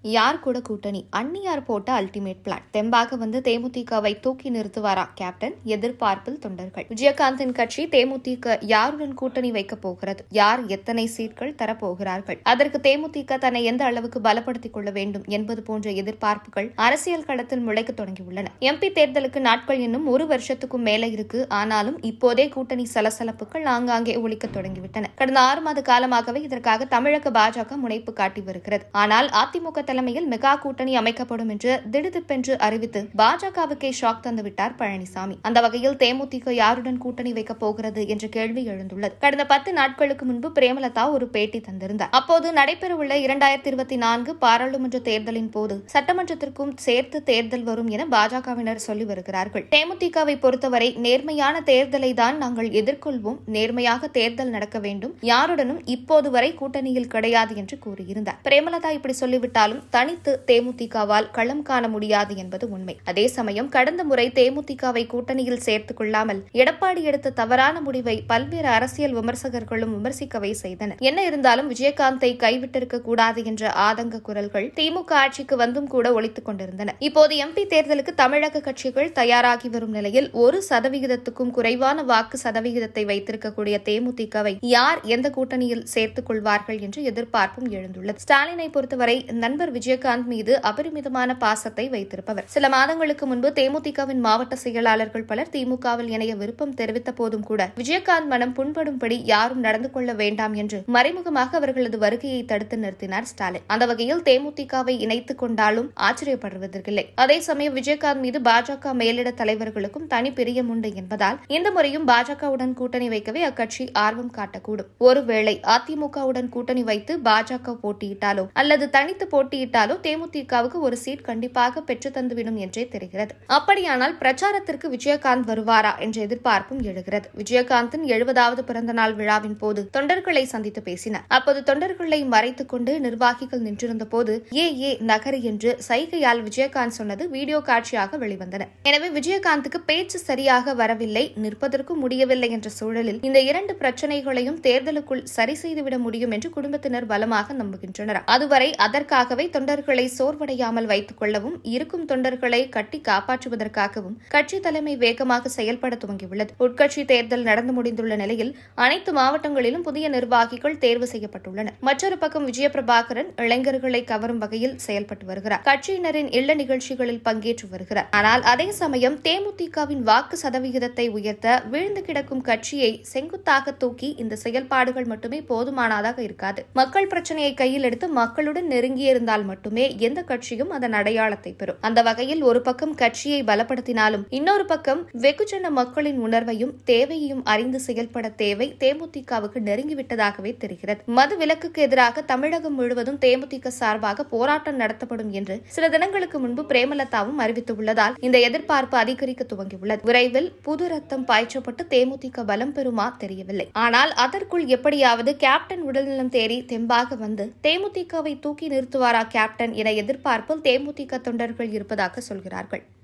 யார் கூட கூட்டணி அந்நியார் போட்ட அல்டிமேட் பிளான் தெம்பாக வந்து தேமுதிகவை தூக்கி நிறுத்துவாரா கேப்டன் எதிர்பார்ப்பில் தொண்டர்கள் விஜயகாந்தின் கட்சி தேமுதிக யாருடன் கூட்டணி வைக்கப் போகிறது யார் எத்தனை சீட்கள் தரப்போகிறார்கள் அதற்கு தேமுதிக தன்னை எந்த அளவுக்கு பலப்படுத்திக் கொள்ள வேண்டும் என்பது போன்ற எதிர்பார்ப்புகள் அரசியல் களத்தில் முளைக்க தொடங்கியுள்ளன எம்பி தேர்தலுக்கு நாட்கள் இன்னும் ஒரு வருஷத்துக்கும் மேலே இருக்கு ஆனாலும் இப்போதே கூட்டணி சலசலப்புகள் ஆங்காங்கே ஒழிக்க தொடங்கிவிட்டன கடந்த ஆறு மாத காலமாகவே இதற்காக தமிழக பாஜக முனைப்பு காட்டி வருகிறது ஆனால் அதிமுக தலைமையில் மெகா கூட்டணி அமைக்கப்படும் என்று திடுதிப்பென்று அறிவித்து பாஜகவுக்கே ஷாக் தந்துவிட்டார் பழனிசாமி அந்த வகையில் தேமுதிக யாருடன் கூட்டணி வைக்கப் போகிறது என்ற கேள்வி எழுந்துள்ளது கடந்த பத்து நாட்களுக்கு முன்பு பிரேமலதா ஒரு பேட்டி தந்திருந்தார் அப்போது நடைபெறவுள்ள இரண்டாயிரத்தி இருபத்தி நான்கு பாராளுமன்ற தேர்தலின் போது சட்டமன்றத்திற்கும் சேர்த்து தேர்தல் வரும் என பாஜகவினர் சொல்லி வருகிறார்கள் தேமுதிகவை பொறுத்தவரை நேர்மையான தேர்தலை தான் நாங்கள் எதிர்கொள்வோம் நேர்மையாக தேர்தல் நடக்க வேண்டும் யாருடனும் இப்போது வரை கூட்டணியில் கிடையாது என்று கூறியிருந்தார் பிரேமலதா இப்படி சொல்லிவிட்டாலும் தனித்து தேமுதிகவால் களம் காண முடியாது என்பது உண்மை அதே சமயம் கடந்த முறை தேமுதிகவை கூட்டணியில் சேர்த்துக் கொள்ளாமல் எடப்பாடி எடுத்த தவறான முடிவை பல்வேறு அரசியல் விமர்சகர்களும் விமர்சிக்கவே செய்தனர் என்ன இருந்தாலும் விஜயகாந்தை கைவிட்டிருக்க கூடாது என்ற ஆதங்க குரல்கள் திமுக ஆட்சிக்கு வந்தும் கூட ஒழித்துக் கொண்டிருந்தன இப்போது எம்பி தேர்தலுக்கு தமிழக கட்சிகள் தயாராகி வரும் நிலையில் ஒரு சதவிகிதத்துக்கும் குறைவான வாக்கு சதவிகிதத்தை வைத்திருக்கக்கூடிய தேமுதிகவை யார் எந்த கூட்டணியில் சேர்த்துக் கொள்வார்கள் என்று எதிர்பார்ப்பும் எழுந்துள்ளது ஸ்டாலினை பொறுத்தவரை நண்பர் விஜயகாந்த் மீது அபரிமிதமான பாசத்தை வைத்திருப்பவர் சில மாதங்களுக்கு முன்பு தேமுதிகவின் மாவட்ட செயலாளர்கள் பலர் திமுகவில் இணைய விருப்பம் தெரிவித்த போதும் கூட விஜயகாந்த் மனம் புண்படும்படி யாரும் நடந்து கொள்ள வேண்டாம் என்று மறைமுகமாக அவர்களது வருகையை தடுத்து நிறுத்தினார் ஸ்டாலின் அந்த வகையில் தேமுதிகவை இணைத்துக் கொண்டாலும் ஆச்சரியப்படுவதற்கில்லை அதே சமயம் விஜயகாந்த் மீது பாஜக மேலிட தலைவர்களுக்கும் தனி பிரியம் உண்டு என்பதால் இந்த முறையும் பாஜகவுடன் கூட்டணி வைக்கவே அக்கட்சி ஆர்வம் காட்டக்கூடும் ஒருவேளை அதிமுகவுடன் கூட்டணி வைத்து பாஜக போட்டியிட்டாலோ அல்லது தனித்து போட்டியிட்டாலோ தேமுதிகவுக்கு ஒரு சீட் கண்டிப்பாக பெற்று தந்துவிடும் என்றே தெரிகிறது அப்படியானால் பிரச்சாரத்திற்கு விஜயகாந்த் வருவாரா என்ற எதிர்பார்ப்பும் எழுகிறது விஜயகாந்தின் எழுபதாவது பிறந்த நாள் விழாவின் போது தொண்டர்களை சந்தித்து பேசினார் அப்போது தொண்டர்களை மறைத்துக் கொண்டு நிர்வாகிகள் நின்றிருந்த போது ஏ ஏ நகரி என்று சைகையால் விஜயகாந்த் சொன்னது வீடியோ காட்சியாக வெளிவந்தன எனவே விஜயகாந்துக்கு பேச்சு சரியாக வரவில்லை நிற்பதற்கும் முடியவில்லை என்ற சூழலில் இந்த இரண்டு பிரச்சனைகளையும் தேர்தலுக்குள் சரி செய்துவிட முடியும் என்று குடும்பத்தினர் பலமாக நம்புகின்றனர் அதுவரை அதற்காகவே தொண்டர்களை சோர்வடையாமல் வைத்துக் கொள்ளவும் இருக்கும் தொண்டர்களை கட்டி காப்பாற்றுவதற்காகவும் கட்சி தலைமை வேகமாக செயல்பட துவங்கியுள்ளது உட்கட்சி தேர்தல் நடந்து முடிந்துள்ள நிலையில் அனைத்து மாவட்டங்களிலும் புதிய நிர்வாகிகள் தேர்வு செய்யப்பட்டுள்ளனர் மற்றொரு பக்கம் விஜயபிரபாகரன் இளைஞர்களை கவரும் வகையில் செயல்பட்டு வருகிறார் கட்சியினரின் இல்ல நிகழ்ச்சிகளில் பங்கேற்று வருகிறார் ஆனால் அதே சமயம் தேமுதிகவின் வாக்கு சதவிகிதத்தை உயர்த்த வீழ்ந்து கிடக்கும் கட்சியை செங்குத்தாக தூக்கி இந்த செயல்பாடுகள் மட்டுமே போதுமானதாக இருக்காது மக்கள் பிரச்சனையை கையில் எடுத்து மக்களுடன் நெருங்கியிருந்தால் மட்டுமே எந்த கட்சியும் அதன் அடையாளத்தை பெறும் அந்த வகையில் ஒரு பக்கம் கட்சியை பலப்படுத்தினாலும் இன்னொரு பக்கம் வெகுஜன மக்களின் உணர்வையும் தேவையையும் அறிந்து செயல்பட தேவை தேமுதிகவுக்கு நெருங்கிவிட்டதாகவே தெரிகிறது மது விலக்குக்கு எதிராக தமிழகம் முழுவதும் தேமுதிக சார்பாக போராட்டம் நடத்தப்படும் என்று சில தினங்களுக்கு முன்பு பிரேமலதாவும் அறிவித்துள்ளதால் இந்த எதிர்பார்ப்பு அதிகரிக்க துவங்கியுள்ளது விரைவில் புது ரத்தம் பாய்ச்சப்பட்டு தேமுதிக பலம் பெறுமா தெரியவில்லை ஆனால் அதற்குள் எப்படியாவது கேப்டன் உடல்நலம் தேறி தெம்பாக வந்து தேமுதிகவை தூக்கி நிறுத்துவாரா கேப்டன் என எதிர்பார்ப்பில் தேமுதிக தொண்டர்கள் இருப்பதாக சொல்கிறார்கள்